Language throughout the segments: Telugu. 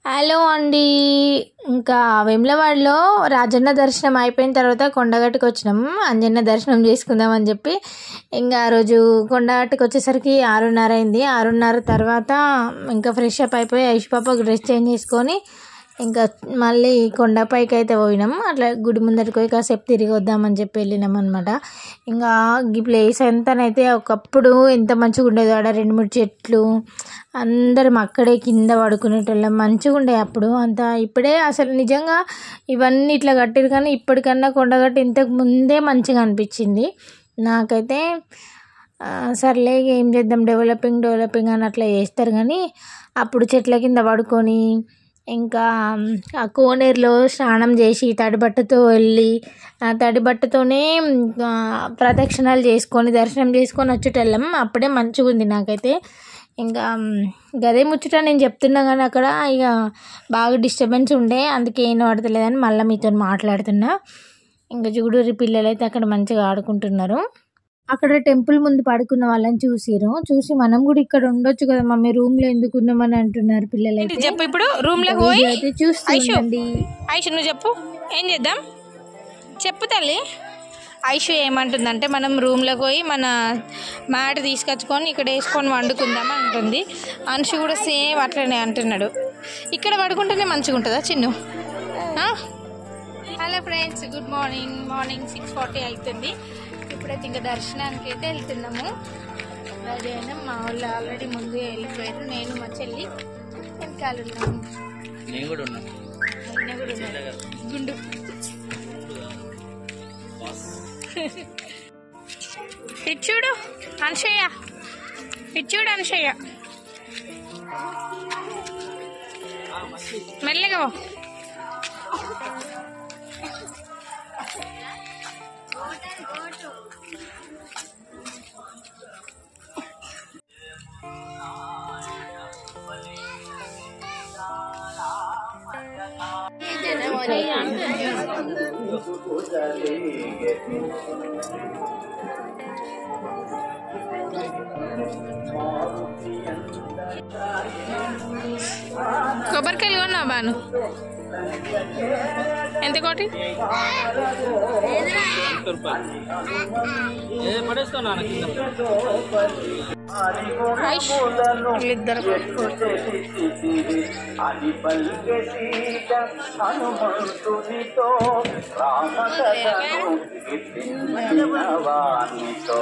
హలో అండి ఇంకా వేములవాడలో రాజన్న దర్శనం అయిపోయిన తర్వాత కొండగట్టుకు వచ్చినాం అంజన్న దర్శనం చేసుకుందాం అని చెప్పి ఇంకా ఆ రోజు కొండగట్టుకు వచ్చేసరికి ఆరున్నర అయింది ఆరున్నర తర్వాత ఇంకా ఫ్రెష్ అప్ అయిపోయి ఐష్ పాప డ్రెస్ చేంజ్ చేసుకొని ఇంకా మళ్ళీ కొండపైకి అయితే పోయినాం అట్లా గుడి ముందరికి పోయి కాసేపు తిరిగి వద్దామని చెప్పి వెళ్ళినాం అనమాట ఇంకా ఈ ప్లేస్ అంతానైతే ఒకప్పుడు ఎంత మంచిగా ఉండేది ఆడ రెండు మూడు చెట్లు అందరం అక్కడే కింద పడుకునేటోళ్ళం మంచిగా ఉండే అప్పుడు అంత ఇప్పుడే అసలు నిజంగా ఇవన్నీ ఇట్లా కట్టిరు కానీ ఇప్పటికన్నా కొండగట్టు ఇంతకు ముందే మంచిగా అనిపించింది నాకైతే ఆ, సర్లే ఏం చేద్దాం డెవలపింగ్ డెవలపింగ్ అని అట్లా చేస్తారు కానీ అప్పుడు చెట్ల కింద పడుకొని ఇంకా ఆ కోనేరులో స్నానం చేసి తడిబట్టతో వెళ్ళి ఆ తడిబట్టతోనే ఆ, ప్రదక్షిణాలు చేసుకొని దర్శనం చేసుకొని వచ్చేటోళ్ళం అప్పుడే మంచిగా ఉంది నాకైతే ఇంకా గదే ముచ్చట నేను చెప్తున్నా కానీ అక్కడ ఇక బాగా డిస్టర్బెన్స్ ఉండే అందుకే ఏం పడతలేదని మళ్ళీ మీతో మాట్లాడుతున్నా ఇంకా చూడు పిల్లలు అయితే అక్కడ మంచిగా ఆడుకుంటున్నారు అక్కడ టెంపుల్ ముందు పడుకున్న వాళ్ళని చూసిరు చూసి మనం కూడా ఇక్కడ ఉండొచ్చు కదా మమ్మీ రూమ్ లో ఎందుకు ఉన్నామని అంటున్నారు పిల్లలు ఏంటి అయితే చెప్పు ఇప్పుడు రూమ్ లోకి వీడియో పోయి అయితే చూస్తుండండి ఐషు నువ్వు చెప్పు ఏం చేద్దాం చెప్పు తల్లి ఐషు ఏమంటుందంటే మనం రూమ్లోకి పోయి మన మ్యాట్ తీసుకొచ్చుకొని ఇక్కడ వేసుకొని వండుకుందాం అంటుంది అంశు కూడా సేమ్ అట్లనే అంటున్నాడు ఇక్కడ పడుకుంటేనే మంచిగా ఉంటుందా Chinnu hello friends good morning morning six forty అవుతుంది ఇప్పుడైతే ఇంకా దర్శనానికి అయితే వెళ్తున్నాము రెడీ అయినా మా వాళ్ళు ఆల్రెడీ ముందే వెళ్ళిపోయారు నేను మా చెల్లి వెనకాల ఉన్నాము నేను కూడా ఉన్నా ఆయన కూడా ఉన్నాడు. గుండు ఇటు చూడు అనసయ్య ఇటు చూడు అనసయ్య మెల్లగా పో. కొబ్బరికాయలు కొన్నా బాను ఎంత కోటి ఏ పడేస్తావు నాన్న కింద ఐష్ వీళ్ళిద్దరు అది పలికే సీత హనుమంతునితో రామకథను ఎత్తిన వానితో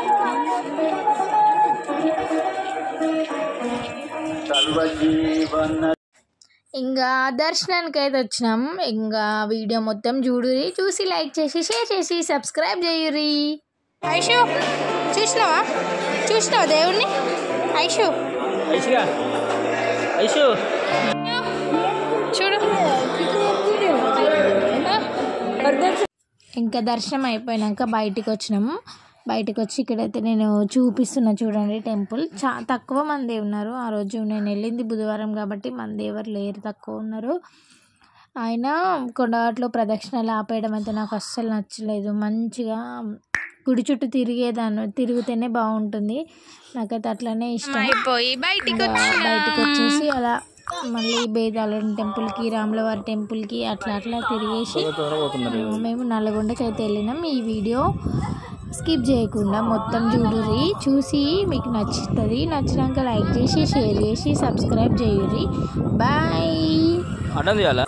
సర్వజీవన ఇంకా దర్శనానికి అయితే వచ్చినాం ఇంకా వీడియో మొత్తం చూడురి చూసి లైక్ చేసి షేర్ చేసి సబ్స్క్రైబ్ చేయురి ఐషు చూసినావా చూసినావా దేవుణ్ణి ఐషు ఐషుగా ఐషు చూడు ఇంకా దర్శనం అయిపోయినాక బయటికి వచ్చినాము బయటకు వచ్చి ఇక్కడైతే నేను చూపిస్తున్నా చూడండి టెంపుల్ చా తక్కువ మంది ఉన్నారు ఆ రోజు నేను వెళ్ళింది బుధవారం కాబట్టి మంది ఎవరు లేరు తక్కువ ఉన్నారు ఆయన కొండగట్లో ప్రదక్షిణలు ఆపేయడం అయితే నాకు అస్సలు నచ్చలేదు మంచిగా గుడి చుట్టూ తిరిగేదాన్ని తిరిగితేనే బాగుంటుంది నాకైతే అట్లనే ఇష్టం అయిపోయి బయటికి ఇంకా వచ్చిన బయటకు వచ్చేసి అలా మళ్ళీ బేదాలం టెంపుల్కి రాములవారి టెంపుల్కి అట్లా అట్లా తిరిగేసి పోతున్నారు ఆ, మేము నల్గొండకి అయితే వెళ్ళినాం ఈ వీడియో స్కిప్ చేయకుండా మొత్తం చూడురి చూసి మీకు నచ్చుతుంది నచ్చినాక లైక్ చేసి షేర్ చేసి సబ్స్క్రైబ్ చేయురి బాయ్ అడ్డం తీయాలా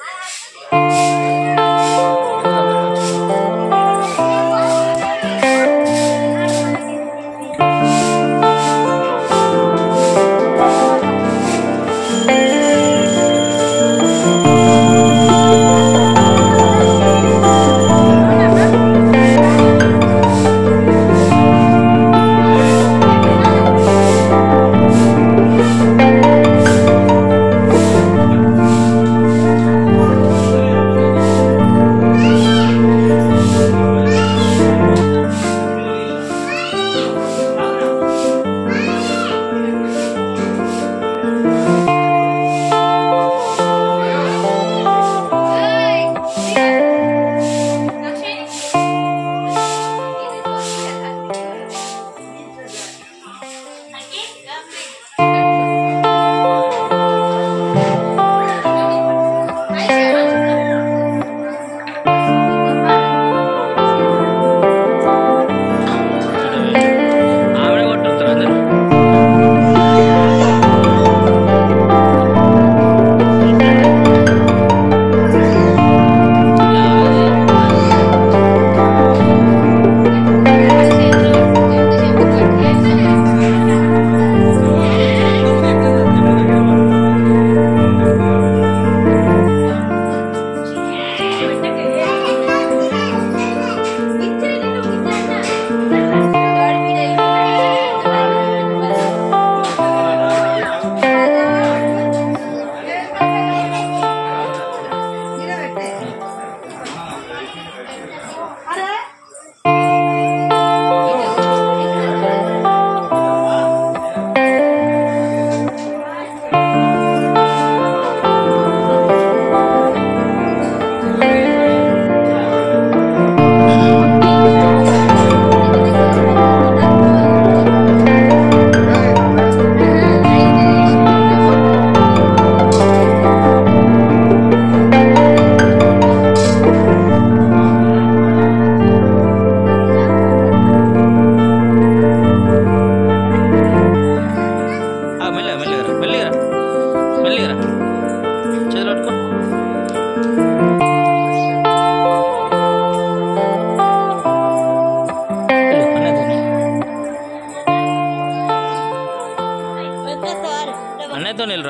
ఆ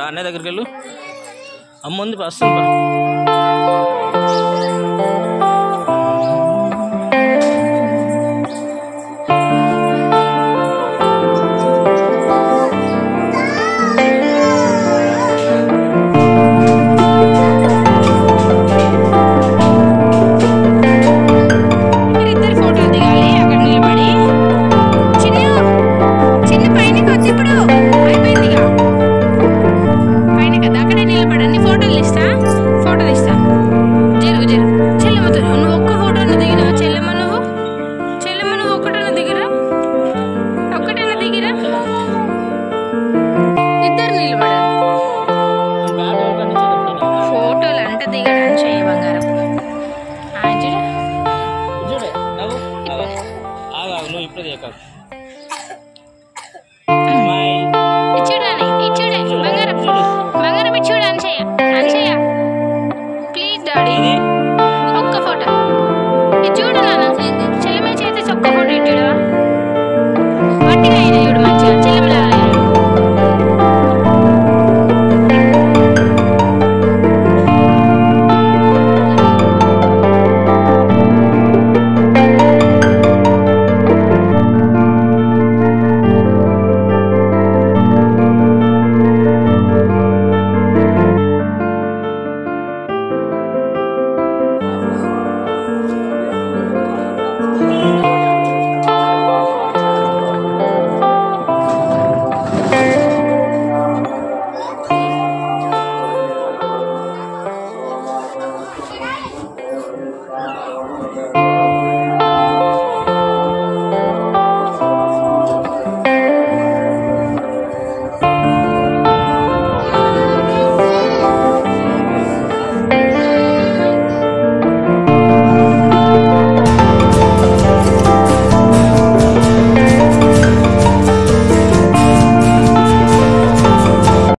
అన్నయ్య దగ్గరికి వెళ్ళు అమ్మ ఉంది పా, వస్తుంది పా